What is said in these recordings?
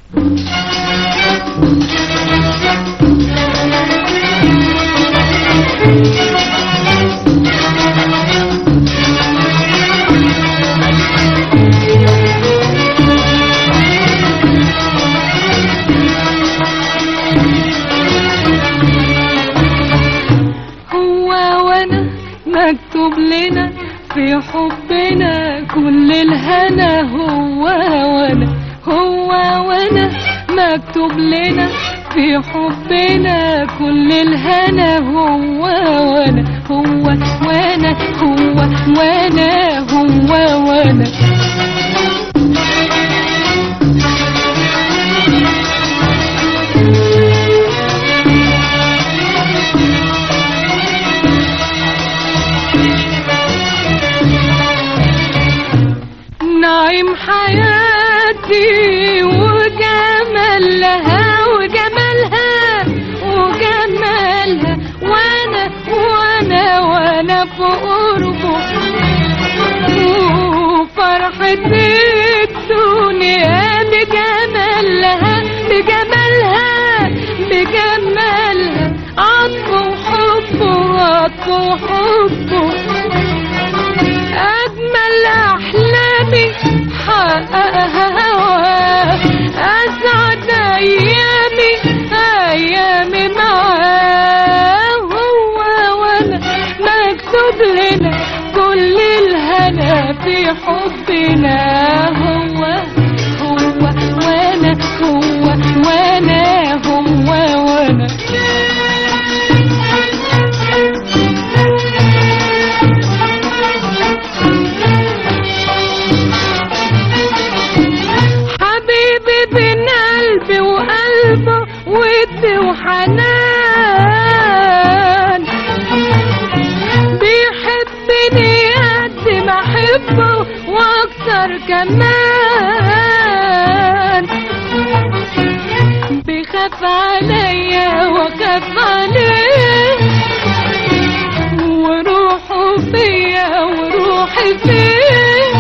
هو وانا مكتوب لنا في حبنا كل الهنا هو وانا هو وانا مكتوب لنا في حبنا كل الهنا هو وانا هو وانا هو وانا هو وانا نعيم حياتي وجمالها وجمالها وجمالها وانا وانا وانا في قربه وفرحة الدنيا بجمالها بجمالها بجمالها عطف وحبه عطف وحبه أجمل أحلامي حققها هواه أسعد أيامي أيامي معاه هو وأنا مكتوب لنا كل الهنا في حبنا هو هو وأنا هو وأنا هو وأنا حبيبي بين قلبي وقلبه ود وحنان بيحبني قد ما احبه واكتر كمان بيخاف عليا واخاف عليه وروحه فيا وروحي فيه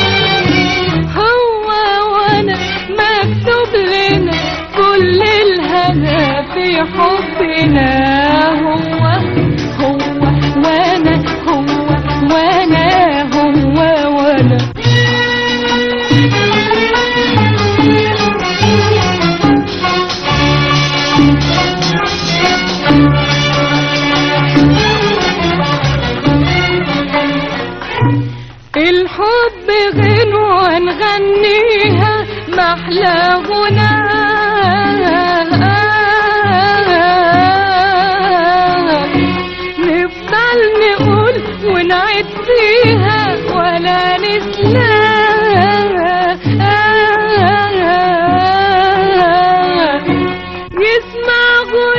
هو وانا مكتوب لنا كل الهنا في حبنا هو هو وانا هو وانا هو وانا الحب غنوة نغنيها محلى غناها نفضل نقول ونعد فيها ولا نسلاها يسمع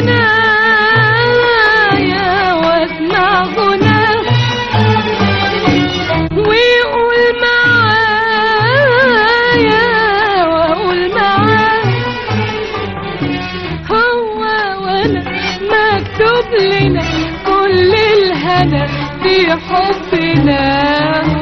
غنايا واسمع غناه ويقول معايا واقول معاه هو وانا مكتوب لنا كل الهنا في حبنا